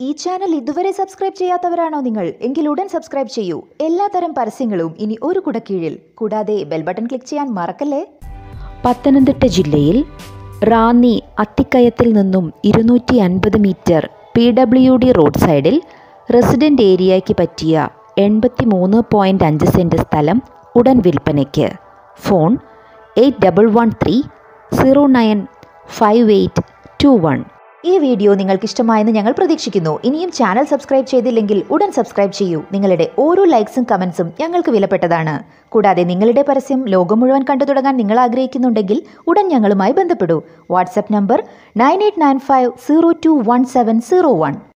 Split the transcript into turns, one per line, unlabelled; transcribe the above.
ഈ ചാനൽ ഇതുവരെ സബ്സ്ക്രൈബ് ചെയ്യാത്തവരാണോ നിങ്ങൾ എങ്കിൽ ഉടൻ സബ്സ്ക്രൈബ് ചെയ്യൂ എല്ലാത്തരം പരസ്യങ്ങളും ഇനി ഒരു കുടക്കീഴിൽ കൂടാതെ ബെൽ ബട്ടൺ ക്ലിക്ക് ചെയ്യാൻ മറക്കല്ലേ
പത്തനംതിട്ട ജില്ലയിൽ റാന്നി അത്തിക്കയത്തിൽ നിന്നും ഇരുന്നൂറ്റി അൻപത് metre P W D road സൈഡിൽ റെസിഡൻ്റ് ഏരിയയ്ക്ക് പറ്റിയ എൺപത്തി മൂന്ന് പോയിൻറ്റ് അഞ്ച് സെൻറ്റ് സ്ഥലം ഉടൻ വിൽപ്പനയ്ക്ക് phone eight double one three zero nine five eight two one
ഈ വീഡിയോ നിങ്ങൾക്ക് ഇഷ്ടമായെന്ന് ഞങ്ങൾ പ്രതീക്ഷിക്കുന്നു ഇനിയും ചാനൽ സബ്സ്ക്രൈബ് ചെയ്തില്ലെങ്കിൽ ഉടൻ സബ്സ്ക്രൈബ് ചെയ്യൂ നിങ്ങളുടെ ഓരോ ലൈക്സും കമൻസും ഞങ്ങൾക്ക് വിലപ്പെട്ടതാണ് കൂടാതെ നിങ്ങളുടെ പരസ്യം ലോകം മുഴുവൻ കണ്ടു തുടങ്ങാൻ നിങ്ങൾ ആഗ്രഹിക്കുന്നുണ്ടെങ്കിൽ ഉടൻ ഞങ്ങളുമായി ബന്ധപ്പെടൂ WhatsApp number nine eight nine five zero two one seven zero one